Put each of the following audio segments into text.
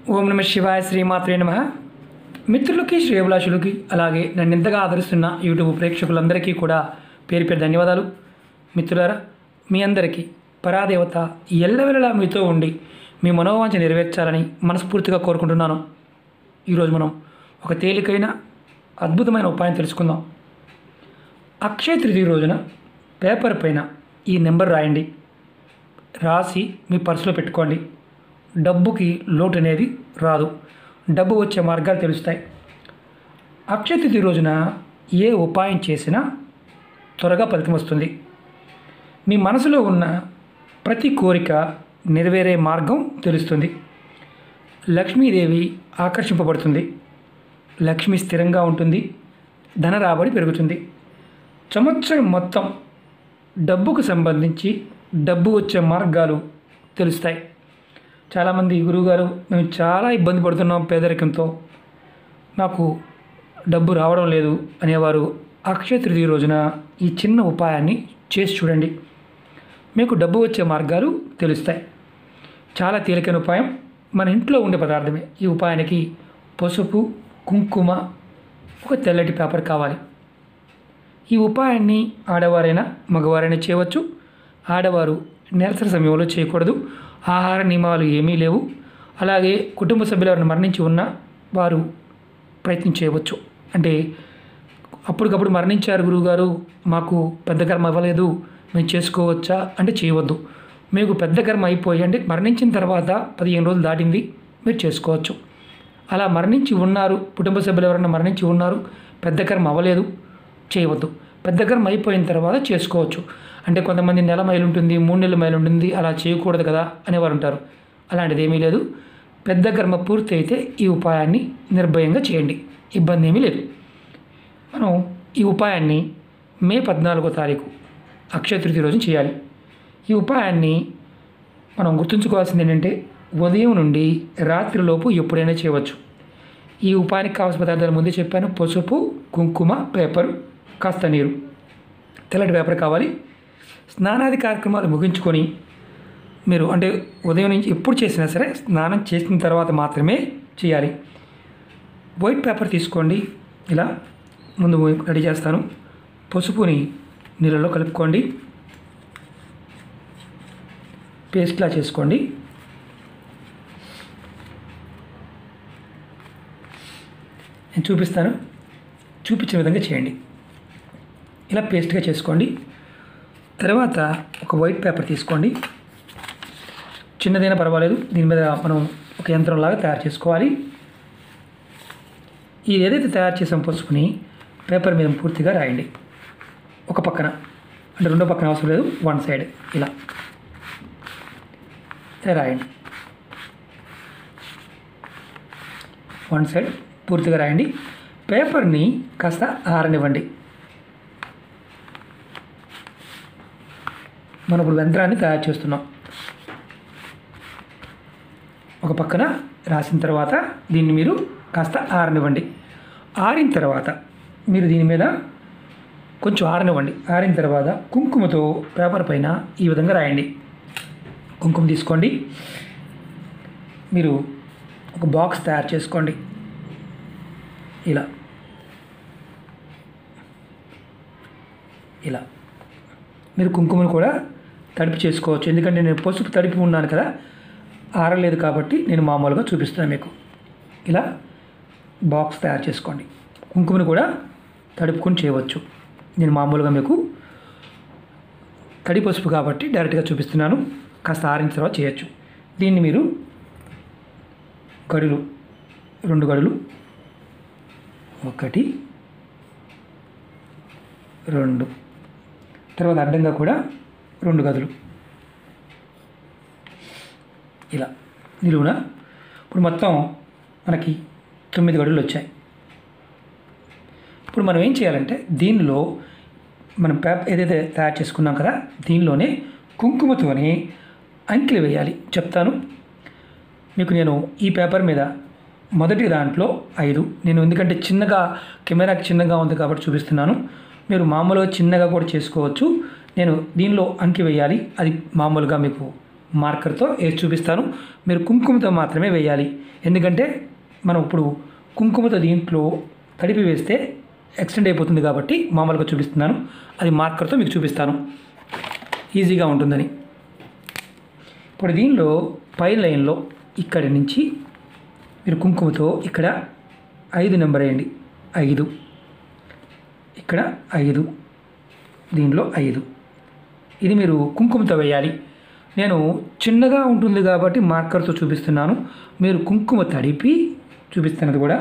ఓం నమ శివాయ శ్రీమాత్రే నమ మిత్రులకి శ్రేయభిలాషులకి అలాగే నన్ను ఇంతగా ఆదరిస్తున్న యూట్యూబ్ ప్రేక్షకులందరికీ కూడా పేరు పేరు ధన్యవాదాలు మిత్రులారా మీ అందరికీ పరాదేవత ఎల్లవెల్లలా మీతో ఉండి మీ మనోవాంఛ నెరవేర్చాలని మనస్ఫూర్తిగా కోరుకుంటున్నాను ఈరోజు మనం ఒక తేలికైన అద్భుతమైన ఉపాయం తెలుసుకుందాం అక్షయ తృతీయ రోజున పేపర్ పైన ఈ నెంబర్ రాయండి రాసి మీ పర్సులో పెట్టుకోండి డబ్బుకి లోటు అనేది రాదు డబ్బు వచ్చే మార్గాలు తెలుస్తాయి అక్షయ తృతీయ రోజున ఏ ఉపాయం చేసినా త్వరగా ఫలితం వస్తుంది మీ మనసులో ఉన్న ప్రతి కోరిక నెరవేరే మార్గం తెలుస్తుంది లక్ష్మీదేవి ఆకర్షింపబడుతుంది లక్ష్మి స్థిరంగా ఉంటుంది ధన రాబడి పెరుగుతుంది సంవత్సరం మొత్తం డబ్బుకు సంబంధించి డబ్బు వచ్చే మార్గాలు తెలుస్తాయి చాలామంది గురువుగారు మేము చాలా ఇబ్బంది పడుతున్నాం పేదరికంతో నాకు డబ్బు రావడం లేదు అనేవారు అక్షయ తృతీయ రోజున ఈ చిన్న ఉపాయాన్ని చేసి చూడండి మీకు డబ్బు వచ్చే మార్గాలు తెలుస్తాయి చాలా తేలికైన ఉపాయం మన ఇంట్లో ఉండే పదార్థమే ఈ ఉపాయానికి పసుపు కుంకుమ ఒక తెల్లటి పేపర్ కావాలి ఈ ఉపాయాన్ని ఆడవారైనా మగవారైనా చేయవచ్చు ఆడవారు నెలసరి సమయంలో చేయకూడదు ఆహార నియమాలు ఏమీ లేవు అలాగే కుటుంబ సభ్యులు ఎవరైనా మరణించి ఉన్నా వారు ప్రయత్నం చేయవచ్చు అంటే అప్పటికప్పుడు మరణించారు గురువుగారు మాకు పెద్ద కర్మ అవ్వలేదు మేము చేసుకోవచ్చా అంటే చేయవద్దు మీకు పెద్ద కర్మ అయిపోయి అంటే మరణించిన తర్వాత పదిహేను రోజులు దాటింది మీరు చేసుకోవచ్చు అలా మరణించి ఉన్నారు కుటుంబ సభ్యులు ఎవరైనా మరణించి ఉన్నారు పెద్ద కర్మ అవ్వలేదు చేయవద్దు పెద్ద కర్మ అయిపోయిన తర్వాత చేసుకోవచ్చు అంటే కొంతమంది నెల మైలు ఉంటుంది మూడు నెలల మైలు ఉంటుంది అలా చేయకూడదు కదా అనేవారు ఉంటారు అలాంటిది ఏమీ లేదు పెద్ద కర్మ పూర్తి అయితే ఈ ఉపాయాన్ని నిర్భయంగా చేయండి ఇబ్బంది ఏమీ లేదు మనం ఈ ఉపాయాన్ని మే పద్నాలుగో తారీఖు అక్షయ తృతీయ రోజు చేయాలి ఈ ఉపాయాన్ని మనం గుర్తుంచుకోవాల్సింది ఏంటంటే ఉదయం నుండి రాత్రిలోపు ఎప్పుడైనా చేయవచ్చు ఈ ఉపాయానికి కావాల్సిన పదార్థాలు ముందే చెప్పాను పసుపు కుంకుమ పేపర్ కాస్త నీరు తెల్లటి పేపర్ కావాలి స్నానాది కార్యక్రమాలు ముగించుకొని మీరు అంటే ఉదయం నుంచి ఎప్పుడు చేసినా సరే స్నానం చేసిన తర్వాత మాత్రమే చేయాలి వైట్ పేపర్ తీసుకోండి ఇలా ముందు రెడీ చేస్తాను పసుపుని నీళ్ళలో కలుపుకోండి పేస్ట్లా చేసుకోండి నేను చూపిస్తాను చూపించిన విధంగా చేయండి ఇలా పేస్ట్గా చేసుకోండి తర్వాత ఒక వైట్ పేపర్ తీసుకోండి చిన్నదైనా పర్వాలేదు దీని మీద మనం ఒక యంత్రంలాగా తయారు చేసుకోవాలి ఇది ఏదైతే తయారు చేసాం పసుపుని పేపర్ మీద పూర్తిగా రాయండి ఒక పక్కన అంటే రెండో పక్కన అవసరం లేదు వన్ సైడ్ ఇలా ఇలా రాయండి వన్ సైడ్ పూర్తిగా రాయండి పేపర్ని కాస్త ఆరనివ్వండి మనం ఇప్పుడు యంత్రాన్ని తయారు చేస్తున్నాం ఒక పక్కన రాసిన తర్వాత దీన్ని మీరు కాస్త ఆరనివ్వండి ఆరిన తర్వాత మీరు దీని మీద కొంచెం ఆరనివ్వండి ఆరిన తర్వాత కుంకుమతో పేపర్ పైన ఈ విధంగా రాయండి కుంకుమ తీసుకోండి మీరు ఒక బాక్స్ తయారు చేసుకోండి ఇలా ఇలా మీరు కుంకుమను కూడా తడిపి చేసుకోవచ్చు ఎందుకంటే నేను పసుపు తడిపి ఉన్నాను కదా ఆరలేదు కాబట్టి నేను మామూలుగా చూపిస్తున్నాను మీకు ఇలా బాక్స్ తయారు చేసుకోండి కుంకుమను కూడా తడుపుకొని చేయవచ్చు నేను మామూలుగా మీకు తడి పసుపు కాబట్టి డైరెక్ట్గా చూపిస్తున్నాను కాస్త ఆరిన తర్వాత చేయొచ్చు దీన్ని మీరు గడులు రెండు గడులు ఒకటి రెండు తర్వాత అడ్డంగా కూడా రెండు గదులు ఇలా నిలువున ఇప్పుడు మొత్తం మనకి తొమ్మిది గడులు వచ్చాయి ఇప్పుడు మనం ఏం చేయాలంటే దీనిలో మనం పేపర్ ఏదైతే తయారు చేసుకున్నాం కదా దీనిలోనే కుంకుమతోనే అంకెలు వేయాలి చెప్తాను మీకు నేను ఈ పేపర్ మీద మొదటి దాంట్లో ఐదు నేను ఎందుకంటే చిన్నగా కెమెరాకి చిన్నగా ఉంది కాబట్టి చూపిస్తున్నాను మీరు మామూలుగా చిన్నగా కూడా చేసుకోవచ్చు నేను దీనిలో అంకి వేయాలి అది మామూలుగా మీకు మార్కర్తో వేసి చూపిస్తాను మీరు కుంకుమతో మాత్రమే వేయాలి ఎందుకంటే మనం ఇప్పుడు కుంకుమతో దీంట్లో తడిపి వేస్తే ఎక్స్టెండ్ అయిపోతుంది కాబట్టి మామూలుగా చూపిస్తున్నాను అది మార్కర్తో మీకు చూపిస్తాను ఈజీగా ఉంటుందని ఇప్పుడు దీనిలో పై లైన్లో ఇక్కడి నుంచి మీరు కుంకుమతో ఇక్కడ ఐదు నెంబర్ వేయండి ఐదు ఇక్కడ ఐదు దీనిలో ఐదు ఇది మీరు కుంకుమతో వేయాలి నేను చిన్నగా ఉంటుంది కాబట్టి మార్కర్తో చూపిస్తున్నాను మీరు కుంకుమ తడిపి చూపిస్తున్నది కూడా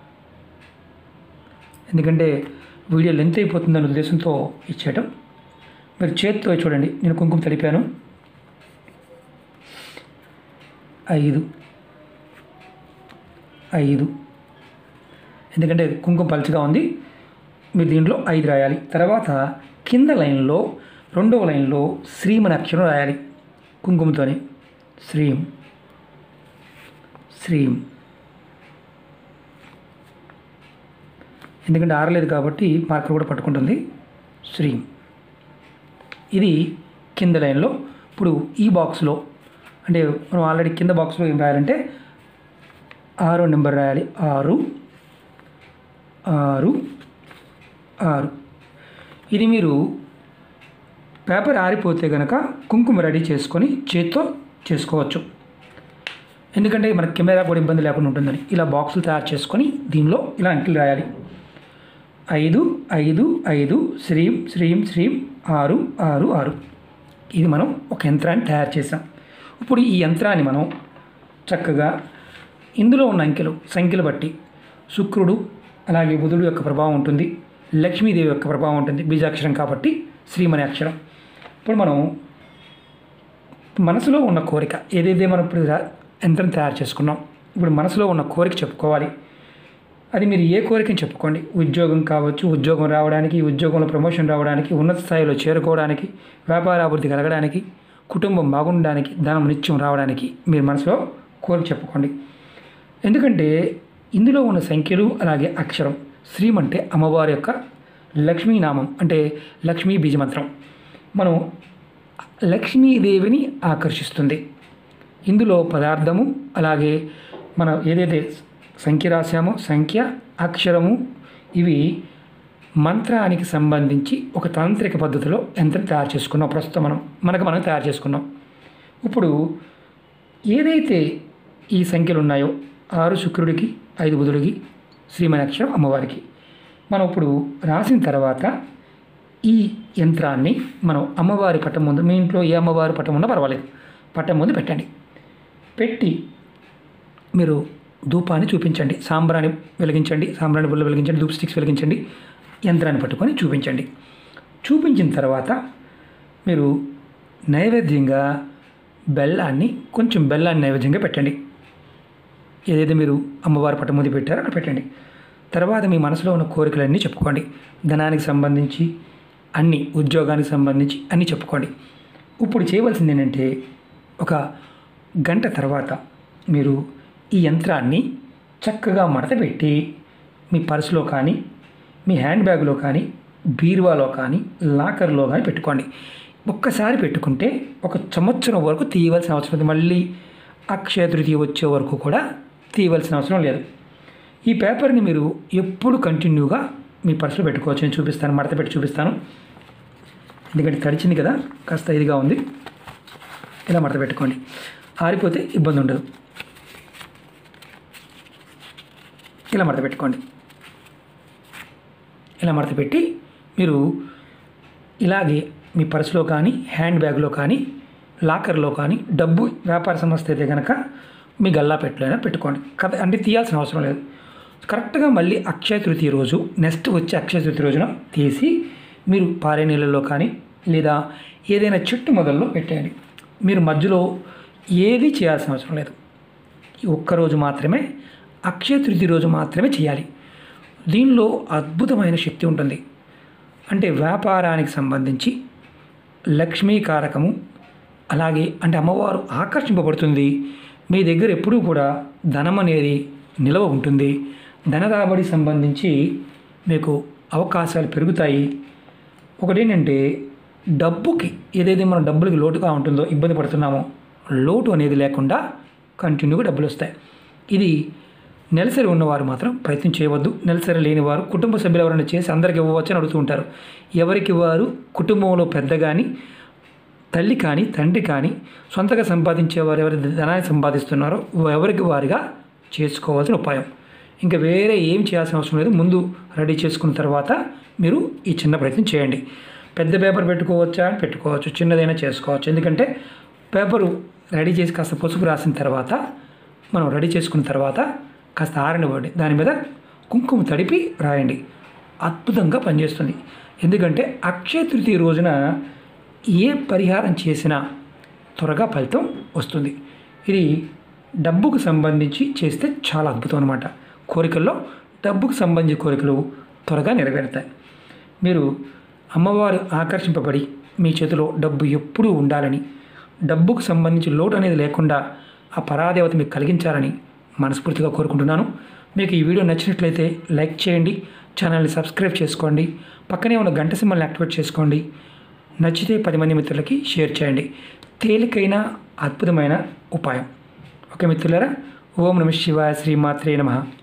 ఎందుకంటే వీడియో లెంత్ అయిపోతుందనే ఉద్దేశంతో ఇచ్చేయటం మీరు చేతితో చూడండి నేను కుంకుమ తడిపాను ఐదు ఐదు ఎందుకంటే కుంకుమ పలుచగా ఉంది మీరు దీంట్లో ఐదు రాయాలి తర్వాత కింద లైన్లో రెండవ లైన్లో శ్రీం అనే అక్షరం రాయాలి కుంకుమతోనే శ్రీం శ్రీం ఎందుకంటే ఆరలేదు కాబట్టి మార్కర్ కూడా పట్టుకుంటుంది శ్రీం ఇది కింద లైన్లో ఇప్పుడు ఈ బాక్స్లో అంటే మనం ఆల్రెడీ కింద బాక్స్లో ఏం రాయాలంటే ఆరో నెంబర్ రాయాలి ఆరు ఆరు ఆరు ఇది మీరు పేపర్ ఆరిపోతే కనుక కుంకుమ రెడీ చేసుకొని చేత్తో చేసుకోవచ్చు ఎందుకంటే మనకి కెమెరా కూడా ఇబ్బంది లేకుండా ఉంటుందని ఇలా బాక్సులు తయారు చేసుకొని దీనిలో ఇలా అంకెలు రాయాలి ఐదు ఐదు ఐదు శ్రీం శ్రీం శ్రీం ఆరు ఆరు ఆరు ఇది మనం ఒక యంత్రాన్ని తయారు చేసాం ఇప్పుడు ఈ యంత్రాన్ని మనం చక్కగా ఇందులో ఉన్న అంకెలు సంఖ్యలు బట్టి శుక్రుడు అలాగే బుధుడు యొక్క ప్రభావం ఉంటుంది లక్ష్మీదేవి యొక్క ప్రభావం ఉంటుంది బీజాక్షరం కాబట్టి శ్రీం అనే అక్షరం ఇప్పుడు మనం మనసులో ఉన్న కోరిక ఏదైతే మనం ఇప్పుడు రా- యంత్రం తయారు చేసుకున్నాం ఇప్పుడు మనసులో ఉన్న కోరిక చెప్పుకోవాలి అది మీరు ఏ కోరికని చెప్పుకోండి ఉద్యోగం కావచ్చు ఉద్యోగం రావడానికి ఉద్యోగంలో ప్రమోషన్ రావడానికి ఉన్నత స్థాయిలో చేరుకోవడానికి వ్యాపార అభివృద్ధి కలగడానికి కుటుంబం బాగుండడానికి ధనం నిత్యం రావడానికి మీరు మనసులో కోరిక చెప్పుకోండి ఎందుకంటే ఇందులో ఉన్న సంఖ్యలు అలాగే అక్షరం శ్రీం అంటే అమ్మవారి యొక్క లక్ష్మీనామం అంటే లక్ష్మీ బీజమంత్రం మనం లక్ష్మీదేవిని ఆకర్షిస్తుంది ఇందులో పదార్థము అలాగే మనం ఏదైతే సంఖ్య రాశామో సంఖ్య అక్షరము ఇవి మంత్రానికి సంబంధించి ఒక తాంత్రిక పద్ధతిలో యంత్రం తయారు చేసుకున్నాం ప్రస్తుతం మనం మనకు మనం తయారు చేసుకున్నాం ఇప్పుడు ఏదైతే ఈ సంఖ్యలు ఉన్నాయో ఆరు శుక్రుడికి ఐదు బుధుడికి శ్రీమని అక్షరం అమ్మవారికి మనం ఇప్పుడు రాసిన తర్వాత ఈ యంత్రాన్ని మనం అమ్మవారి పట్టం ముందు మీ ఇంట్లో ఏ అమ్మవారి పట్టం ఉన్నా పర్వాలేదు పట్టం ముందు పెట్టండి పెట్టి మీరు ధూపాన్ని చూపించండి సాంబ్రాన్ని వెలిగించండి సాంబ్రాన్ని బుల్ల వెలిగించండి ధూప్ స్టిక్స్ వెలిగించండి యంత్రాన్ని పట్టుకొని చూపించండి చూపించిన తర్వాత మీరు నైవేద్యంగా బెల్లాన్ని కొంచెం బెల్లాన్ని నైవేద్యంగా పెట్టండి ఏదైతే మీరు అమ్మవారి పట్టం ముందు పెట్టారో అక్కడ పెట్టండి తర్వాత మీ మనసులో ఉన్న కోరికలన్నీ చెప్పుకోండి ధనానికి సంబంధించి అన్ని ఉద్యోగానికి సంబంధించి అన్నీ చెప్పుకోండి ఇప్పుడు చేయవలసింది ఏంటంటే ఒక గంట తర్వాత మీరు ఈ యంత్రాన్ని చక్కగా మడత పెట్టి మీ పర్సులో కానీ మీ హ్యాండ్ బ్యాగ్లో కానీ బీరువాలో కానీ లాకర్లో కానీ పెట్టుకోండి ఒక్కసారి పెట్టుకుంటే ఒక సంవత్సరం వరకు తీయవలసిన అవసరం లేదు మళ్ళీ అక్షయ తృతీయ వచ్చే వరకు కూడా తీయవలసిన అవసరం లేదు ఈ పేపర్ని మీరు ఎప్పుడు కంటిన్యూగా మీ పర్సులో పెట్టుకోవచ్చు నేను చూపిస్తాను మడత పెట్టి చూపిస్తాను ఎందుకంటే తడిచింది కదా కాస్త ఇదిగా ఉంది ఇలా మడత పెట్టుకోండి ఆరిపోతే ఇబ్బంది ఉండదు ఇలా మడత పెట్టుకోండి ఇలా మడత పెట్టి మీరు ఇలాగే మీ పర్సులో కానీ హ్యాండ్ బ్యాగ్లో కానీ లాకర్లో కానీ డబ్బు వ్యాపార సంస్థ అయితే కనుక మీ గల్లా పెట్టులైనా పెట్టుకోండి కథ అంటే తీయాల్సిన అవసరం లేదు కరెక్ట్గా మళ్ళీ అక్షయ తృతీయ రోజు నెక్స్ట్ వచ్చే అక్షయ తృతీయ రోజున తీసి మీరు పారే నీళ్ళలో కానీ లేదా ఏదైనా చెట్టు మొదల్లో పెట్టేయండి మీరు మధ్యలో ఏది చేయాల్సిన అవసరం లేదు ఈ ఒక్కరోజు మాత్రమే అక్షయ తృతీయ రోజు మాత్రమే చేయాలి దీనిలో అద్భుతమైన శక్తి ఉంటుంది అంటే వ్యాపారానికి సంబంధించి లక్ష్మీకారకము అలాగే అంటే అమ్మవారు ఆకర్షింపబడుతుంది మీ దగ్గర ఎప్పుడూ కూడా ధనం అనేది నిలవ ఉంటుంది ధన రాబడి సంబంధించి మీకు అవకాశాలు పెరుగుతాయి ఒకటి ఏంటంటే డబ్బుకి ఏదైతే మనం డబ్బులకి లోటుగా ఉంటుందో ఇబ్బంది పడుతున్నామో లోటు అనేది లేకుండా కంటిన్యూగా డబ్బులు వస్తాయి ఇది నెలసరి ఉన్నవారు మాత్రం ప్రయత్నం చేయవద్దు నెలసరి లేని వారు కుటుంబ సభ్యులు ఎవరైనా చేసి అందరికి ఇవ్వవచ్చు అని అడుగుతూ ఉంటారు ఎవరికి వారు కుటుంబంలో పెద్ద కానీ తల్లి కానీ తండ్రి కానీ సొంతగా సంపాదించేవారు ఎవరి ధనాన్ని సంపాదిస్తున్నారో ఎవరికి వారిగా చేసుకోవాల్సిన ఉపాయం ఇంకా వేరే ఏం చేయాల్సిన అవసరం లేదు ముందు రెడీ చేసుకున్న తర్వాత మీరు ఈ చిన్న ప్రయత్నం చేయండి పెద్ద పేపర్ పెట్టుకోవచ్చా అని పెట్టుకోవచ్చు చిన్నదైనా చేసుకోవచ్చు ఎందుకంటే పేపరు రెడీ చేసి కాస్త పసుపు రాసిన తర్వాత మనం రెడీ చేసుకున్న తర్వాత కాస్త ఆరనివ్వండి దాని మీద కుంకుమ తడిపి రాయండి అద్భుతంగా పనిచేస్తుంది ఎందుకంటే అక్షయ తృతీయ రోజున ఏ పరిహారం చేసినా త్వరగా ఫలితం వస్తుంది ఇది డబ్బుకు సంబంధించి చేస్తే చాలా అద్భుతం అనమాట కోరికల్లో డబ్బుకు సంబంధించిన కోరికలు త్వరగా నెరవేరుతాయి మీరు అమ్మవారు ఆకర్షింపబడి మీ చేతిలో డబ్బు ఎప్పుడూ ఉండాలని డబ్బుకు సంబంధించి లోటు అనేది లేకుండా ఆ పరాదేవత మీకు కలిగించాలని మనస్ఫూర్తిగా కోరుకుంటున్నాను మీకు ఈ వీడియో నచ్చినట్లయితే లైక్ చేయండి ఛానల్ని సబ్స్క్రైబ్ చేసుకోండి పక్కనే ఉన్న గంట సింబల్ని యాక్టివేట్ చేసుకోండి నచ్చితే పది మంది మిత్రులకి షేర్ చేయండి తేలికైన అద్భుతమైన ఉపాయం ఓకే మిత్రులారా ఓం నమ శివాయ శ్రీమాత్రే నమః